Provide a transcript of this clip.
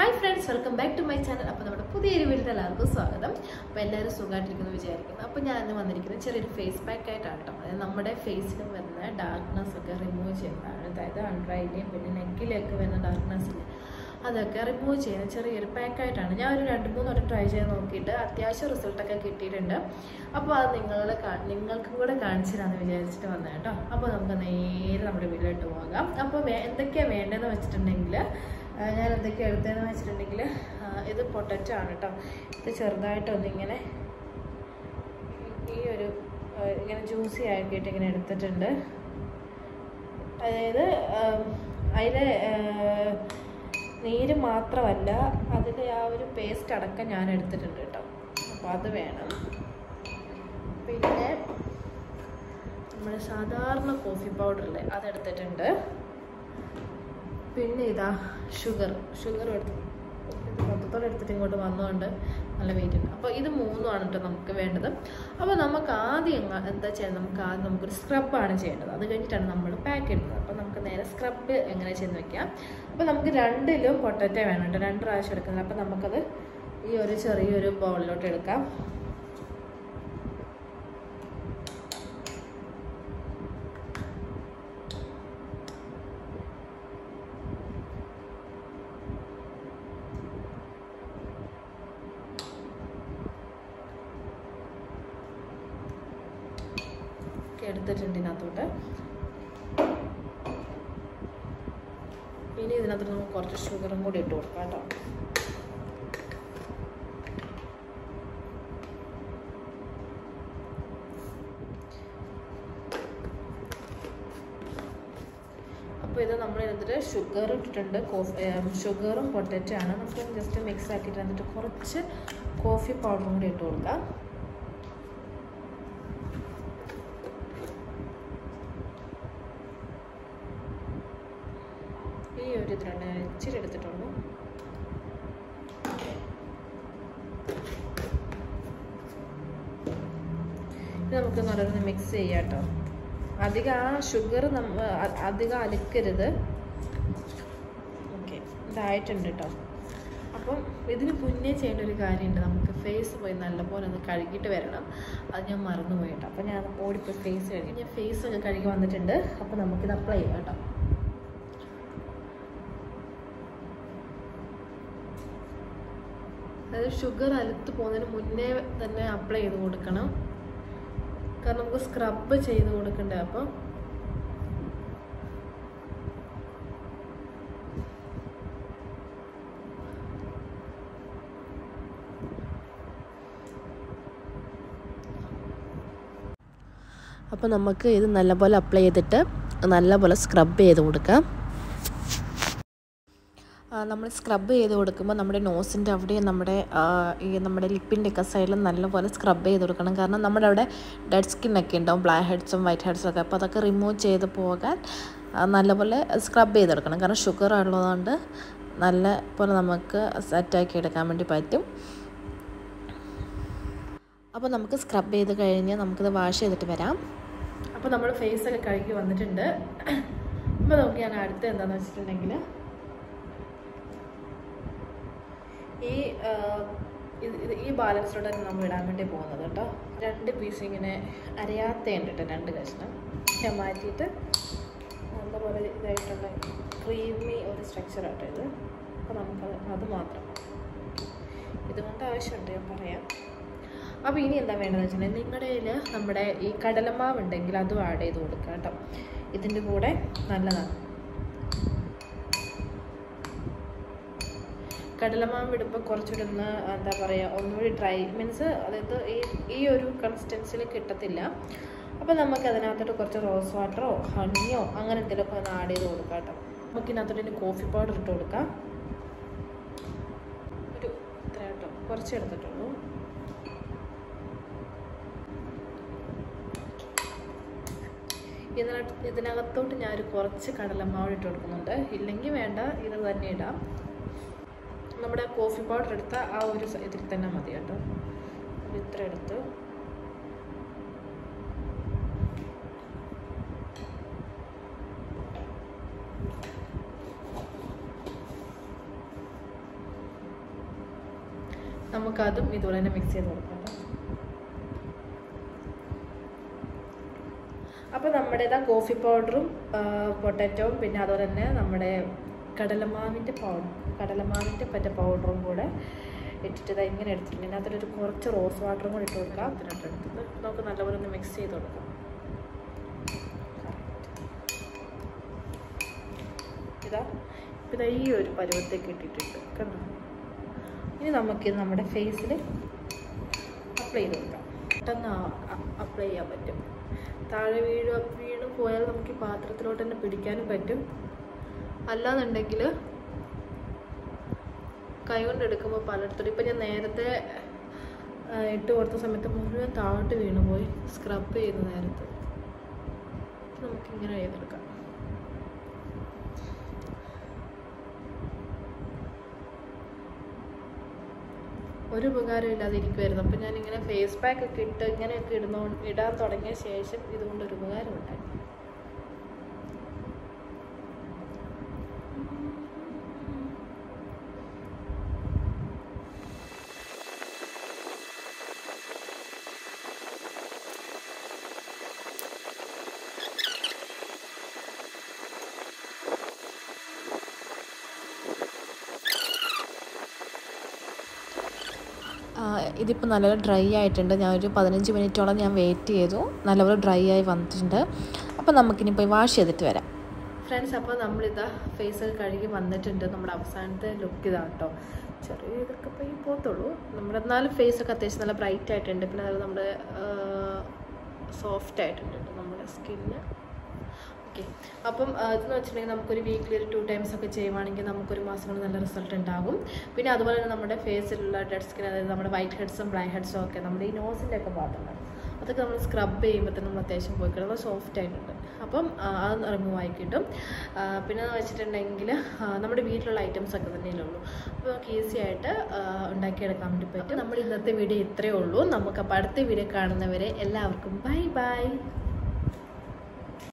Hi friends welcome back to my channel അപ്പോൾ നമ്മുടെ പുതിയൊരു വീട്ടിൽ എല്ലാവർക്കും സ്വാഗതം അപ്പോൾ എല്ലാവരും സുഖമായിട്ടിരിക്കുന്നു വിചാരിക്കുന്നു അപ്പോൾ ഞാൻ ഇന്ന് വന്നിരിക്കുന്നത് ചെറിയൊരു ഫേസ് പാക്ക് ആയിട്ടാണ് കേട്ടോ അതായത് നമ്മുടെ ഫേസിൽ വരുന്ന ഡാർക്ക്നെസ് ഒക്കെ റിമൂവ് ചെയ്യുന്നതാണ് അതായത് അൺഡ്രൈൻ്റെയും പിന്നെ നെക്കിലൊക്കെ വരുന്ന ഡാർക്ക്നെസ് അതൊക്കെ റിമൂവ് ചെയ്യുന്ന ചെറിയൊരു പാക്കായിട്ടാണ് ഞാൻ ഒരു രണ്ട് മൂന്ന് വട്ടം ട്രൈ ചെയ്ത് നോക്കിയിട്ട് അത്യാവശ്യം റിസൾട്ടൊക്കെ കിട്ടിയിട്ടുണ്ട് അപ്പോൾ അത് നിങ്ങളുടെ നിങ്ങൾക്കും കൂടെ കാണിച്ചു തരാമെന്ന് വിചാരിച്ചിട്ട് വന്നത് കേട്ടോ അപ്പോൾ നമുക്ക് നേരെ നമ്മുടെ വീട്ടിലോട്ട് പോകാം അപ്പോൾ വേ- എന്തൊക്കെയാണ് വേണ്ടതെന്ന് വെച്ചിട്ടുണ്ടെങ്കിൽ ആ, ഞാൻ എന്തൊക്കെയാണ് എടുത്തതെന്ന് വെച്ചിട്ടുണ്ടെങ്കിൽ ആ, ഇത് പൊട്ടറ്റോ ആണ് കേട്ടോ ഇത് ചെറുതായിട്ടൊന്ന് ഇങ്ങനെ ഈ ഒരു ആ, ഇങ്ങനെ ജ്യൂസി ആക്കിയിട്ട് ഇങ്ങനെ എടുത്തിട്ടുണ്ട് അതായത് അതിലെ നീര് മാത്രമല്ല അതിൻ്റെ ആ ഒരു പേസ്റ്റ് അടക്കം ഞാൻ എടുത്തിട്ടുണ്ട് കേട്ടോ അപ്പോൾ അത് വേണം പിന്നെ നമ്മൾ സാധാരണ കോഫി പൗഡറില്ലേ അതെടുത്തിട്ടുണ്ട് പിന്നെ ഇതാ ഷുഗർ ഷുഗർ എടുത്ത് ഇത് മൊത്തത്തോടെ എടുത്തിട്ട് ഇങ്ങോട്ട് വന്നുകൊണ്ട് നല്ല വെയിറ്റ് ഉണ്ട് അപ്പോൾ ഇത് മൂന്നുമാണ് കേട്ടോ നമുക്ക് വേണ്ടത് അപ്പോൾ നമുക്ക് ആദ്യം എങ്ങ- എന്താ ചെയ്യുന്നത് നമുക്ക് ആദ്യം നമുക്കൊരു സ്ക്രബാണ് ചെയ്യേണ്ടത് അത് കഴിഞ്ഞിട്ടാണ് നമ്മൾ പാക്ക് ഇടുന്നത് അപ്പോൾ നമുക്ക് നേരെ സ്ക്രബ് എങ്ങനെ ചെയ്യുന്ന വെക്കാം അപ്പോൾ നമുക്ക് രണ്ടിലും പൊട്ടറ്റോ വേണം കേട്ടോ രണ്ട് പ്രാവശ്യം എടുക്കുന്നത് അപ്പോൾ നമുക്കത് ഈ ഒരു ചെറിയൊരു ബൗളിലോട്ട് എടുക്കാം ഒക്കെ എടുത്തിട്ടുണ്ട് ഇതിനകത്തോട്ട് ഇനി ഇതിനകത്തോട്ട് നമുക്ക് കുറച്ച് ഷുഗറും കൂടി ഇട്ട് കൊടുക്കാം കേട്ടോ അപ്പോൾ ഇത് നമ്മൾ എന്നിട്ട് ഷുഗർ ഇട്ടിട്ടുണ്ട് കോഫി ഷുഗറും പൊട്ടറ്റോ ആണ് നമുക്ക് ജസ്റ്റ് മിക്സ് ആക്കിയിട്ട് എന്നിട്ട് കുറച്ച് കോഫി പൗഡറും കൂടി ഇട്ട് കൊടുക്കാം ഈ ഒരു ഇതിലാണ് ഞാൻ ഇച്ചിരി എടുത്തിട്ടുള്ളൂ ഇത് നമുക്ക് നല്ലോണം മിക്സ് ചെയ്യാം കേട്ടോ അധികം ആ ഷുഗർ നമ്മ അ- അധികം അലക്കരുത് ഓക്കെ ഇതായിട്ടുണ്ട് കേട്ടോ അപ്പം ഇതിന് മുന്നേ ചെയ്യേണ്ട ഒരു കാര്യമുണ്ട് നമുക്ക് ഫേസ് പോയി നല്ലപോലെ ഒന്ന് കഴുകിയിട്ട് വരണം അത് ഞാൻ മറന്നു പോയിട്ടോ അപ്പം ഞാൻ ഓടിപ്പോയി ഫേസ് കഴുകി ഞാൻ ഫേസ് ഒക്കെ കഴുകി വന്നിട്ടുണ്ട് അപ്പം നമുക്കിത് അപ്ലൈ ചെയ്യാം കേട്ടോ അതായത് ഷുഗർ അലുത്ത് പോകുന്നതിന് മുന്നേ തന്നെ അപ്ലൈ ചെയ്ത് കൊടുക്കണം കാരണം നമുക്ക് സ്ക്രബ് ചെയ്ത് കൊടുക്കണ്ടേ അപ്പം അപ്പോൾ നമുക്ക് ഇത് നല്ലപോലെ അപ്ലൈ ചെയ്തിട്ട് നല്ലപോലെ സ്ക്രബ് ചെയ്ത് കൊടുക്കാം നമ്മൾ സ്ക്രബ് ചെയ്ത് കൊടുക്കുമ്പോൾ നമ്മുടെ നോസിൻ്റെ അവിടെയും നമ്മുടെ ആ, ഈ നമ്മുടെ ലിപ്പിൻ്റെ ഒക്കെ സൈഡിലും നല്ലപോലെ സ്ക്രബ് ചെയ്ത് കൊടുക്കണം കാരണം നമ്മുടെ അവിടെ ഡെഡ് സ്കിന്നൊക്കെ ഉണ്ടാവും ബ്ലാക്ക് ഹെഡ്സും വൈറ്റ് ഹെഡ്സും ഒക്കെ അപ്പോൾ അതൊക്കെ റിമൂവ് ചെയ്ത് പോകാൻ ആ, നല്ലപോലെ സ്ക്രബ് ചെയ്ത് കൊടുക്കണം കാരണം ഷുഗർ ഉള്ളതുകൊണ്ട് നല്ല പോലെ നമുക്ക് സെറ്റാക്കി എടുക്കാൻ വേണ്ടി പറ്റും അപ്പോൾ നമുക്ക് സ്ക്രബ് ചെയ്ത് കഴിഞ്ഞ് നമുക്കിത് വാഷ് ചെയ്തിട്ട് വരാം അപ്പോൾ നമ്മൾ ഫേസൊക്കെ കഴുകി വന്നിട്ടുണ്ട് അപ്പോൾ നമുക്ക് ഞാൻ അടുത്ത് എന്താണെന്ന് വെച്ചിട്ടുണ്ടെങ്കിൽ ഈ ആ, ഇത് ഇത് ഈ ബാലൻസിലോട്ട് നമ്മൾ ഇടാൻ വേണ്ടി പോകുന്നത് കേട്ടോ രണ്ട് പീസ് ഇങ്ങനെ അരയാത്തയുണ്ട് കേട്ടോ രണ്ട് കഷ്ണം ഞാൻ മാറ്റിയിട്ട് നല്ലപോലെ ഇതായിട്ടുള്ള ക്രീമി ഒരു സ്ട്രക്ചർ ആട്ടോ ഇത് അപ്പോൾ നമുക്കത് അത് മാത്രം ഇതുകൊണ്ട് ആവശ്യമുണ്ട് ഞാൻ പറയാം അപ്പോൾ ഇനി എന്താ വേണ്ടതെന്ന് വെച്ചിട്ടുണ്ടെങ്കിൽ നിങ്ങളുടെ കയ്യിൽ നമ്മുടെ ഈ കടലമാവ് ഉണ്ടെങ്കിൽ അതും ആഡ് ചെയ്ത് കൊടുക്കുക കേട്ടോ ഇതിൻ്റെ കൂടെ നല്ലതാണ് കടലമാവ് ഇടുമ്പോൾ കുറച്ചുകൂടി ഒന്ന് എന്താ പറയുക ഒന്നുകൂടി ഡ്രൈ മീൻസ് അതായത് ഈ ഈ ഒരു കൺസിസ്റ്റൻസിൽ കിട്ടത്തില്ല അപ്പോൾ നമുക്ക് അതിനകത്തോട്ട് കുറച്ച് റോസ് വാട്ടറോ ഹണിയോ അങ്ങനെ എന്തെങ്കിലുമൊക്കെ ഒന്ന് ആഡ് ചെയ്ത് കൊടുക്കാം കേട്ടോ നമുക്ക് ഇതിനകത്തോട്ട് ഇനി കോഫി പൗഡർ ഇട്ട് കൊടുക്കാം ഒരു ഇത്ര കേട്ടോ കുറച്ച് എടുത്തിട്ടുള്ളൂ ഇതിനകത്ത് ഇതിനകത്തോട്ട് ഞാനൊരു കുറച്ച് കടലമാവ് ഇട്ട് കൊടുക്കുന്നുണ്ട് ഇല്ലെങ്കിൽ വേണ്ട ഇത് തന്നെ ഇടാം നമ്മുടെ കോഫി പൗഡർ എടുത്ത ആ ഒരു സ- ഇതിൽ തന്നെ മതി കേട്ടോ ഒരു ഇത്ര എടുത്ത് നമുക്കതും ഇതുപോലെ തന്നെ മിക്സ് ചെയ്ത് കൊടുക്കാം കേട്ടോ. അപ്പോൾ നമ്മുടെ ഇതാ കോഫി പൗഡറും പൊട്ടാറ്റോവും പിന്നെ അതുപോലെ തന്നെ നമ്മുടെ കടലമാവിൻ്റെ പൗഡർ കടലമാവിൻ്റെ പറ്റ പൗഡറും കൂടെ ഇട്ടിട്ട് ഇതാ ഇങ്ങനെ എടുത്തിട്ടുണ്ട് ഇതിനകത്തൊരു കുറച്ച് റോസ് വാട്ടറും കൂടി ഇട്ട് കൊടുക്കാം ഇതിനകത്ത് എടുത്തത് നമുക്ക് നല്ലപോലെ ഒന്ന് മിക്സ് ചെയ്ത് കൊടുക്കാം ഇതാ ഇപ്പം ഇതാ ഈ ഒരു പരുവത്തേക്ക് ഇട്ടിട്ടുണ്ട് കണ്ടോ ഇനി നമുക്കിത് നമ്മുടെ ഫേസിൽ അപ്ലൈ ചെയ്ത് കൊടുക്കാം പെട്ടെന്ന് അപ്ലൈ ചെയ്യാൻ പറ്റും താഴെ വീഴ് വീണ് പോയാൽ നമുക്ക് ഈ പാത്രത്തിലോട്ട് തന്നെ പിടിക്കാനും പറ്റും അല്ലാന്നുണ്ടെങ്കിൽ കൈ കൊണ്ട് എടുക്കുമ്പോൾ പലയിടത്തോടെ ഇപ്പം ഞാൻ നേരത്തെ ആ, ഇട്ട് കൊടുത്ത സമയത്ത് മുഴുവൻ താഴോട്ട് വീണ് പോയി സ്ക്രബ് ചെയ്ത നേരത്ത് നമുക്കിങ്ങനെ ചെയ്തെടുക്കാം ഒരു ഉപകാരം ഇല്ലാതെ ഇരിക്കുമായിരുന്നു അപ്പം ഞാനിങ്ങനെ ഫേസ് പാക്ക് ഒക്കെ ഇട്ട് ഇങ്ങനെയൊക്കെ ഇടുന്നോ ഇടാൻ തുടങ്ങിയ ശേഷം ഇതുകൊണ്ട് ഒരു ഉപകാരം ഉണ്ടായി ഇതിപ്പോൾ നല്ലപോലെ ഡ്രൈ ആയിട്ടുണ്ട് ഞാനൊരു പതിനഞ്ച് മിനിറ്റോളം ഞാൻ വെയിറ്റ് ചെയ്തു നല്ലപോലെ ഡ്രൈ ആയി വന്നിട്ടുണ്ട് അപ്പോൾ നമുക്കിനി പോയി വാഷ് ചെയ്തിട്ട് വരാം ഫ്രണ്ട്സ് അപ്പോൾ നമ്മളിതാ ഫേസ് കഴുകി വന്നിട്ടുണ്ട് നമ്മുടെ അവസാനത്തെ ലുക്ക് ഇതാണ് കേട്ടോ ചെറിയ ഇതൊക്കെ പോയി പോത്തുള്ളൂ നമ്മുടെ എന്നാലും ഫേസൊക്കെ അത്യാവശ്യം നല്ല ബ്രൈറ്റ് ആയിട്ടുണ്ട് പിന്നെ അതുപോലെ നമ്മുടെ സോഫ്റ്റ് ആയിട്ടുണ്ട് കേട്ടോ നമ്മുടെ സ്കിന്ന് ഓക്കെ അപ്പം ആ, ഇതെന്ന് വെച്ചിട്ടുണ്ടെങ്കിൽ നമുക്കൊരു വീക്കിലി ഒരു ടു ടൈംസ് ഒക്കെ ചെയ്യുവാണെങ്കിൽ നമുക്കൊരു മാസം കൊണ്ട് നല്ല റിസൾട്ട് ഉണ്ടാകും പിന്നെ അതുപോലെ തന്നെ നമ്മുടെ ഫേസിലുള്ള ഡെഡ് സ്കിൻ അതായത് നമ്മുടെ വൈറ്റ് ഹെഡ്സും ബ്ലാക്ക് ഹെഡ്സും ഒക്കെ നമ്മുടെ ഈ നോസിൻ്റെ ഒക്കെ ഭാഗത്തുണ്ട് അതൊക്കെ നമ്മൾ സ്ക്രബ് ചെയ്യുമ്പോൾ തന്നെ നമ്മൾ അത്യാവശ്യം പോയി കിടന്ന് സോഫ്റ്റ് ആയിട്ടുണ്ട് അപ്പം ആ, അത് റിമൂവ് ആയി കിട്ടും ആ, പിന്നെ എന്ന് വെച്ചിട്ടുണ്ടെങ്കിൽ ആ, നമ്മുടെ വീട്ടിലുള്ള ഐറ്റംസ് ഒക്കെ തന്നെയല്ലേ ഉള്ളൂ അപ്പോൾ നമുക്ക് ഈസി ആയിട്ട് ആ, ഉണ്ടാക്കിയെടുക്കാൻ വേണ്ടി പറ്റും നമ്മുടെ ഇന്നത്തെ വീഡിയോ ഇത്രയേ ഉള്ളൂ നമുക്കപ്പോൾ അടുത്ത വീഡിയോ കാണുന്നവരെ എല്ലാവർക്കും ബൈ ബൈ